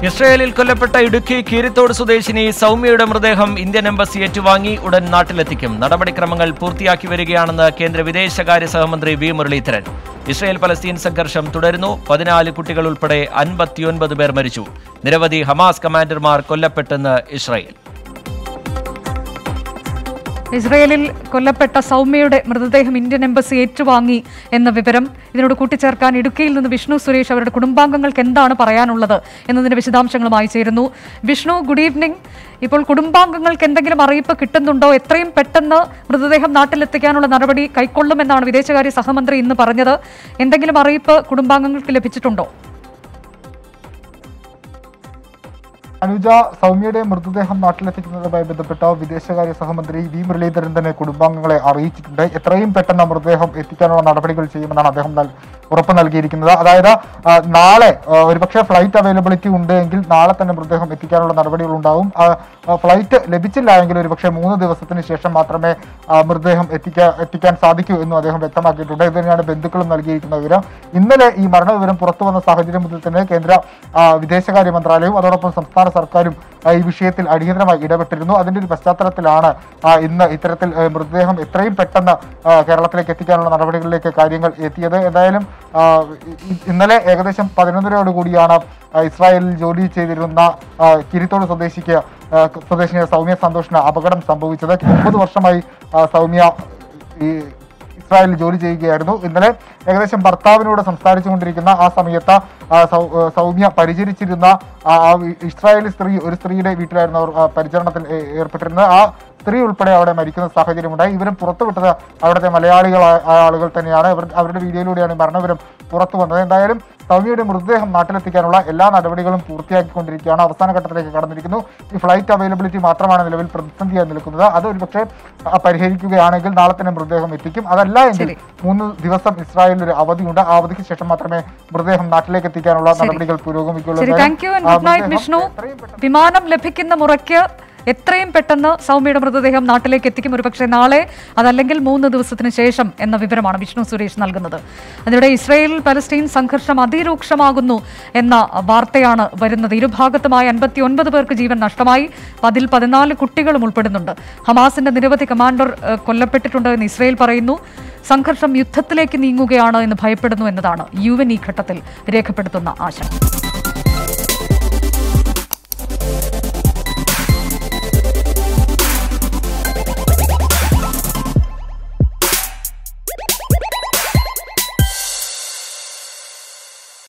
ഇസ്രയേലിൽ കൊല്ലപ്പെട്ട ഇടുക്കി കീരിത്തോട് സ്വദേശിനി സൗമ്യയുടെ മൃതദേഹം ഇന്ത്യൻ എംബസി ഏറ്റുവാങ്ങി ഉടൻ നാട്ടിലെത്തിക്കും നടപടിക്രമങ്ങൾ പൂർത്തിയാക്കി വരികയാണെന്ന് കേന്ദ്ര വിദേശകാര്യ സഹമന്ത്രി വി മുരളീധരൻ ഇസ്രയേൽ പലസ്തീൻ സംഘർഷം തുടരുന്നു പതിനാല് കുട്ടികൾ ഉൾപ്പെടെ അൻപത്തിയൊൻപത് പേർ മരിച്ചു നിരവധി ഹമാസ് കമാൻഡർമാർ കൊല്ലപ്പെട്ടെന്ന് ഇസ്രയേൽ ഇസ്രയേലിൽ കൊല്ലപ്പെട്ട സൗമ്യയുടെ മൃതദേഹം ഇന്ത്യൻ എംബസി ഏറ്റുവാങ്ങി എന്ന വിവരം ഇതിനോട് കൂട്ടിച്ചേർക്കാൻ ഇടുക്കിയിൽ നിന്ന് വിഷ്ണു സുരേഷ് അവരുടെ കുടുംബാംഗങ്ങൾക്ക് എന്താണ് പറയാനുള്ളത് എന്നതിന്റെ വിശദാംശങ്ങളുമായി ചേരുന്നു വിഷ്ണു ഗുഡ് ഈവനിങ് ഇപ്പോൾ കുടുംബാംഗങ്ങൾക്ക് എന്തെങ്കിലും അറിയിപ്പ് കിട്ടുന്നുണ്ടോ എത്രയും പെട്ടെന്ന് മൃതദേഹം നാട്ടിലെത്തിക്കാനുള്ള നടപടി കൈക്കൊള്ളുമെന്നാണ് വിദേശകാര്യ സഹമന്ത്രി ഇന്ന് പറഞ്ഞത് എന്തെങ്കിലും അറിയിപ്പ് കുടുംബാംഗങ്ങൾക്ക് ലഭിച്ചിട്ടുണ്ടോ അനുജ സൗമ്യയുടെ മൃതദേഹം നാട്ടിലെത്തിക്കുന്നതുമായി ബന്ധപ്പെട്ട വിദേശകാര്യ സഹമന്ത്രി വി മുരളീധരൻ തന്നെ കുടുംബാംഗങ്ങളെ അറിയിച്ചിട്ടുണ്ട് എത്രയും പെട്ടെന്ന് മൃതദേഹം എത്തിക്കാനുള്ള നടപടികൾ ചെയ്യുമെന്നാണ് അദ്ദേഹം നൽ- ഉറപ്പ് നൽകിയിരിക്കുന്നത് അതായത് ആ, നാളെ ആ, ഒരുപക്ഷെ ഫ്ലൈറ്റ് അവൈലബിലിറ്റി ഉണ്ട് എങ്കിൽ നാളെ തന്നെ മൃതദേഹം എത്തിക്കാനുള്ള നടപടികൾ ഉണ്ടാവും ആ, ആ, ഫ്ലൈറ്റ് ലഭിച്ചില്ല എങ്കിൽ ഒരുപക്ഷെ മൂന്ന് ദിവസത്തിന് ശേഷം മാത്രമേ ആ, മൃതദേഹം എത്തിക്കാ എത്തിക്കാൻ സാധിക്കൂ എന്നും അദ്ദേഹം വ്യക്തമാക്കിയിട്ടുണ്ട് ഇത് തന്നെയാണ് ബന്ധുക്കളും നൽകിയിരിക്കുന്ന വിവരം ഇന്നലെ ഈ മരണവിവരം പുറത്തു വന്ന സാഹചര്യം മുതൽ തന്നെ കേന്ദ്ര ആ, വിദേശകാര്യ മന്ത്രാലയവും അതോടൊപ്പം സംസ്ഥാന സർക്കാരും ആ, ഈ വിഷയത്തിൽ അടിയന്തരമായി ഇടപെട്ടിരുന്നു അതിന്റെ ഒരു പശ്ചാത്തലത്തിലാണ് ആ, ഇന്ന് ഇത്തരത്തിൽ ആ, മൃതദേഹം എത്രയും പെട്ടെന്ന് ആ, കേരളത്തിലേക്ക് എത്തിക്കാനുള്ള നടപടികളിലേക്ക് കാര്യങ്ങൾ എത്തിയത് എന്തായാലും ആ, ഇ- ഇന്നലെ ഏകദേശം പതിനൊന്നരയോട് കൂടിയാണ് ആ, ഇസ്രായേലിൽ ജോലി ചെയ്തിരുന്ന ആ, കിരിത്തോട് സ്വദേശിക്ക് ആ, സ്വദേശിനിയായ സൗമ്യ സന്തോഷിന് അപകടം സംഭവിച്ചത് ഒമ്പത് വർഷമായി ആ, സൗമ്യ ഈ ഇസ്രായേലിൽ ജോലി ചെയ്യുകയായിരുന്നു ഇന്നലെ ഏകദേശം ഭർത്താവിനോട് സംസാരിച്ചുകൊണ്ടിരിക്കുന്ന ആ സമയത്ത് ആ സൗ- ആ സൗമ്യ പരിചരിച്ചിരുന്ന ആ ആ വി- ഇസ്രായേലി സ്ത്രീ ഒരു സ്ത്രീയുടെ വീട്ടിലായിരുന്നു അവർ ആ, പരിചരണത്തിൽ ഏ- ഏർപ്പെട്ടിരുന്നത് ആ സ്ത്രീ ഉൾപ്പെടെ അവിടെ മരിക്കുന്ന സാഹചര്യമുണ്ടായി ഇവരും പുറത്തുവിട്ടത് അവിടുത്തെ മലയാളികളായ ആളുകൾ തന്നെയാണ് അവർ അവരുടെ വീഡിയോയിലൂടെയാണ് ഈ മരണവിവരം പുറത്തു വന്നത് എന്തായാലും സൗമ്യയുടെ മൃതദേഹം നാട്ടിലെത്തിക്കാനുള്ള എല്ലാ നടപടികളും പൂർത്തിയാക്കിക്കൊണ്ടിരിക്കുകയാണ് അവസാന ഘട്ടത്തിലേക്ക് കടന്നിരിക്കുന്നു ഈ ഫ്ലൈറ്റ് അവൈലബിലിറ്റി മാത്രമാണ് നിലവിൽ പ്രതിസന്ധിയായി നിൽക്കുന്നത് അത് ഒരുപക്ഷെ ആ, പരിഹരിക്കുകയാണെങ്കിൽ നാളെ തന്നെ മൃതദേഹം എത്തിക്കും അതല്ല എങ്കിൽ ശരി. മൂന്ന് ദിവസം ഇസ്രായേലിൽ ഒരു അവധിയുണ്ട് ആ അവധിക്ക് ശേഷം മാത്രമേ മൃതദേഹം നാട്ടിലേക്ക് എത്തിക്കാനുള്ള ശരി. നടപടികൾ പുരോഗമിക്കുള്ളൂ ശരി എന്തായാലും, thank you and ah, good night മൃതദേഹം വിഷ്ണു എത്രയും പെട്ടെന്ന് വിമാനം ലഭിക്കുന്ന മുറയ്ക്ക് എത്രയും പെട്ടെന്ന് സൗമ്യയുടെ മൃതദേഹം നാട്ടിലേക്ക് എത്തിക്കും ഒരുപക്ഷെ നാളെ അതല്ലെങ്കിൽ മൂന്ന് ദിവസത്തിന് ശേഷം എന്ന വിവരമാണ് വിഷ്ണു സുരേഷ് നൽകുന്നത് അതിനിടെ ഇസ്രയേൽ പലസ്തീൻ സംഘർഷം അതിരൂക്ഷമാകുന്നു എന്ന വാർത്തയാണ് വരുന്നത് ഇരുഭാഗത്തുമായി അൻപത്തി ഒൻപത് പേർക്ക് ജീവൻ നഷ്ടമായി അതിൽ പതിനാല് കുട്ടികളും ഉൾപ്പെടുന്നുണ്ട് ഹമാസിന്റെ നിരവധി കമാൻഡർ ഏഹ്, കൊല്ലപ്പെട്ടിട്ടുണ്ട് എന്ന് ഇസ്രയേൽ പറയുന്നു സംഘർഷം യുദ്ധത്തിലേക്ക് നീങ്ങുകയാണ് എന്ന് ഭയപ്പെടുന്നു എന്നതാണ് യു എൻ ഈ ഘട്ടത്തിൽ രേഖപ്പെടുത്തുന്ന ആശങ്ക